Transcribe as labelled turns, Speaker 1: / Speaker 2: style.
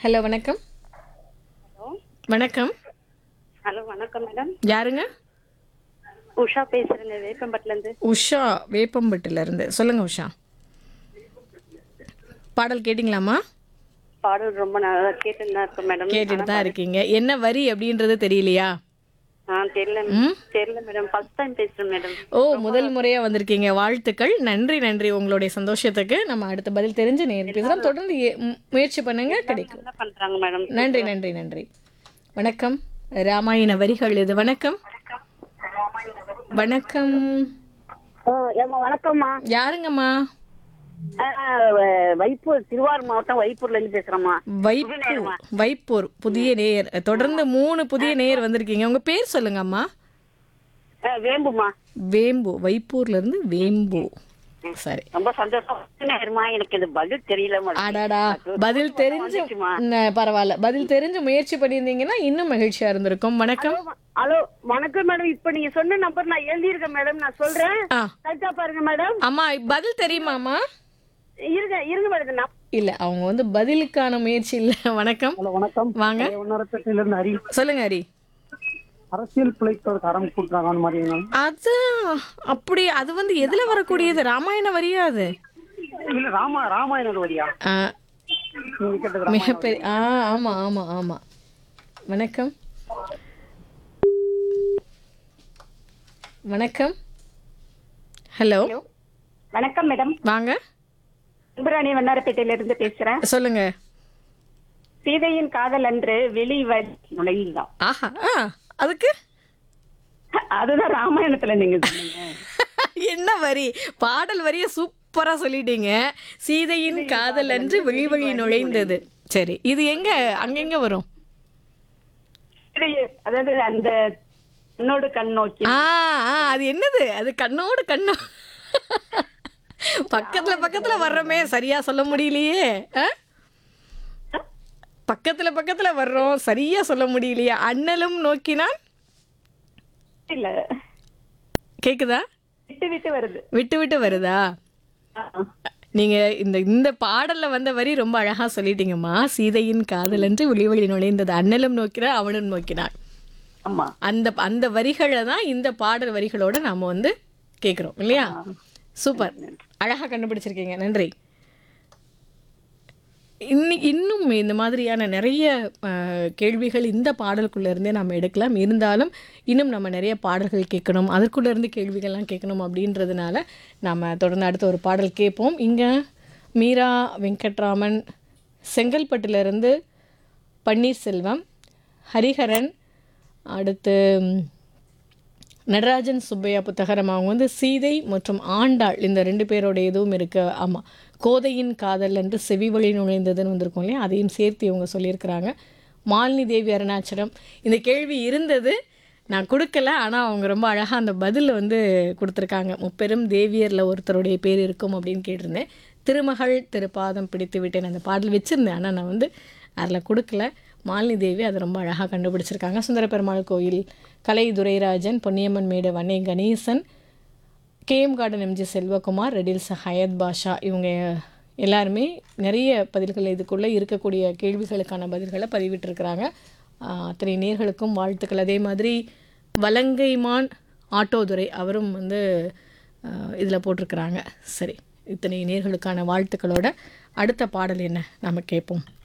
Speaker 1: Hello வணக்கம்
Speaker 2: hello
Speaker 1: வணக்கம்
Speaker 2: hello வணக்கம் மேடம்
Speaker 1: யாருங்க
Speaker 2: உஷா பேசுறேங்க வேப்பம்பட்டில இருந்து
Speaker 1: உஷா வேப்பம்பட்டுல இருந்து சொல்லுங்க உஷா பாடல் கேட்டிங்களாமா
Speaker 2: பாடல் ரொம்ப நல்லா கேட்டுன்னு தான் இருக்கேன் மேடம்
Speaker 1: கேட்டுட்டு தான் இருக்கீங்க என்ன வரி அப்படின்றது தெரியலையா
Speaker 2: ஆ தெரியல
Speaker 1: ம்
Speaker 2: தெரியல மேடம் ஃபர்ஸ்ட் டைம் பேசுறேன் மேடம்
Speaker 1: ஓ முதல் முறையா வந்திருக்கீங்க வாழ்த்துக்கள் நன்றி நன்றி உங்களுடைய சந்தோஷத்துக்கு நம்ம அடுத்த பதில் தெரிஞ்சு நேர் பேசலாம் தொடர்ந்து ஏ- மு- முயற்சி பண்ணுங்க கிடைக்கும்
Speaker 2: என்ன பண்றாங்க மேடம்
Speaker 1: நன்றி நன்றி நன்றி வணக்கம் ராமாயண வரிகள் இது வணக்கம் வணக்கம்
Speaker 2: ஏமா வணக்கம்மா
Speaker 1: யாருங்கம்மா
Speaker 2: வைப்பூர் திருவாரூர் மாவட்டம் வைப்பூர்ல இருந்து பேசுறேம்மா
Speaker 1: வைப்பூர் வைப்பூர் புதிய நேயர் தொடர்ந்து மூணு புதிய நேயர் வந்திருக்கீங்க உங்க பேர் சொல்லுங்கம்மா
Speaker 2: வேம்புமா
Speaker 1: வேம்பு வைப்பூர்ல இருந்து வேம்பு சரி
Speaker 2: ரொம்ப சந்தோஷம் நேரமா எனக்கு இது பதில் தெரியல மேடம்
Speaker 1: அடாடா பதில் தெரிஞ்சு ந, பரவாயில்ல பதில் தெரிஞ்சு முயற்சி பண்ணியிருந்தீங்கன்னா இன்னும் மகிழ்ச்சியா இருந்திருக்கும் வணக்கம்
Speaker 2: ஹலோ வணக்கம் மேடம் இப்ப நீங்க சொன்ன நம்பர் நான் எழுதியிருக்கேன் மேடம் நான் சொல்றேன்
Speaker 1: ஆ
Speaker 2: கரெக்டா பாருங்க மேடம்
Speaker 1: அம்மா பதில் தெரியுமாம்மா
Speaker 2: இருங்க இருங்க மேடம் நான்
Speaker 1: இல்ல அவங்க வந்து பதிலுக்கான முயற்சி இல்ல வணக்கம்
Speaker 3: ஹலோ வணக்கம்
Speaker 1: வாங்க
Speaker 3: உன்னரப்பேட்டையில இருந்து ஹரி
Speaker 1: சொல்லுங்க ஹரி
Speaker 3: அரசியல் பிழைப்பதற்கு அறம் கூட்டுறாங்க அந்த மாதிரி
Speaker 1: அது அப்படி அது வந்து எதுல வரக்கூடியது ராமாயண வரியா அது
Speaker 3: இல்ல ராமா ராமாயண வரியா
Speaker 1: ஆ,
Speaker 3: நீங்க கேட்டது
Speaker 1: மிகப்பெரிய ஆ ஆமா ஆமா ஆமா வணக்கம் வணக்கம் ஹலோ
Speaker 2: வணக்கம் மேடம்
Speaker 1: வாங்க
Speaker 2: அன்புராணி வண்ணாரப்பேட்டையில இருந்து பேசுறேன்
Speaker 1: சொல்லுங்க
Speaker 2: சீதையின் காதல் அன்று வெளி நுழைந்தான்
Speaker 1: ஆஹா ஆ அதுக்கு
Speaker 2: அதுதான் ராமாயணத்துல நீங்க சொன்னீங்க
Speaker 1: என்ன வரி பாடல் வரிய சூப்பரா சொல்லிட்டீங்க சீதையின் காதல் அன்று வெளி வழி நுழைந்தது சரி இது எங்க அங்கெங்க வரும்
Speaker 2: சீதையை- அதாவது அந்த கண்ணோடு கண் நோக்கி
Speaker 1: ஆ ஆ அது என்னது அது கண்ணோடு கண்ணோ பக்கத்துல பக்கத்துல வர்றோமே சரியா சொல்ல முடியலையே ஆ? பக்கத்துல பக்கத்துல வர்றோம் சரியா சொல்ல முடியலையே அண்ணலும் நோக்கினான்
Speaker 2: இல்ல
Speaker 1: கேக்குதா
Speaker 2: விட்டு விட்டு வருது
Speaker 1: விட்டு விட்டு வருதா
Speaker 2: ஆ.
Speaker 1: நீங்க இந்த இந்த பாடல்ல வந்த வரி ரொம்ப அழகா சொல்லிட்டீங்கம்மா சீதையின் காதல் என்று ஒளிவழி நுழைந்தது அண்ணலும் நோக்கினார் அவனும் நோக்கினார்
Speaker 2: ஆமா
Speaker 1: அந்த அந்த வரிகளை தான் இந்த பாடல் வரிகளோட நாம வந்து கேட்குறோம் இல்லையா சூப்பர் அழகா கண்டுபிடிச்சிருக்கீங்க நன்றி இன்னி இன்னும் இந்த மாதிரியான நிறைய அஹ், கேள்விகள் இந்த பாடலுக்குள்ள இருந்தே நம்ம எடுக்கலாம் இருந்தாலும் இன்னும் நம்ம நிறைய பாடல்கள் கேட்கணும் அதற்குள்ள இருந்து கேள்விகள்லாம் கேட்கணும் அப்படின்றதுனால நம்ம தொடர்ந்து அடுத்த ஒரு பாடல் கேட்போம் இங்கே மீரா வெங்கட்ராமன் செங்கல்பட்டுலேருந்து பன்னீர்செல்வம் ஹரிஹரன் அடுத்து ம், நடராஜன் சுப்பையா புத்தகரம் அவங்க வந்து சீதை மற்றும் ஆண்டாள் இந்த ரெண்டு பேரோட இதுவும் இருக்கு ஆமாம் கோதையின் காதல் என்று செவி வழி நுழைந்ததுன்னு வந்திருக்கும் இல்லையா அதையும் சேர்த்து இவங்க சொல்லியிருக்கிறாங்க மாலினி தேவி அருணாச்சலம் இந்த கேள்வி இருந்தது நான் கொடுக்கல ஆனால் அவங்க ரொம்ப அழகாக அந்த பதில் வந்து கொடுத்துருக்காங்க முப்பெரும் தேவியரில் ஒருத்தருடைய பேர் இருக்கும் அப்படின்னு கேட்டிருந்தேன் திருமகள் திருப்பாதம் பிடித்து விட்டேன் அந்த பாடல் வச்சுருந்தேன் ஆனால் நான் வந்து அதில் கொடுக்கல மாலினி தேவி அதை ரொம்ப அழகாக கண்டுபிடிச்சிருக்காங்க சுந்தர பெருமாள் கோயில் கலை துரைராஜன் பொன்னியம்மன் மேடு வன்னை Ganesan KM garden MG Selvakumar Redhills Hayath Basha இவங்க எல்லாருமே நிறைய பதில்கள் இதுக்குள்ளே இருக்கக்கூடிய கேள்விகளுக்கான பதில்களை பதிவிட்டிருக்கிறாங்க ஆஹ் அத்தனை நேர்களுக்கும் வாழ்த்துக்கள் அதே மாதிரி வலங்கைமான் ஆட்டோதுரை அவரும் வந்து இதில் போட்டிருக்கிறாங்க சரி இத்தனை நேர்களுக்கான வாழ்த்துக்களோட அடுத்த பாடல் என்ன நம்ம கேட்போம்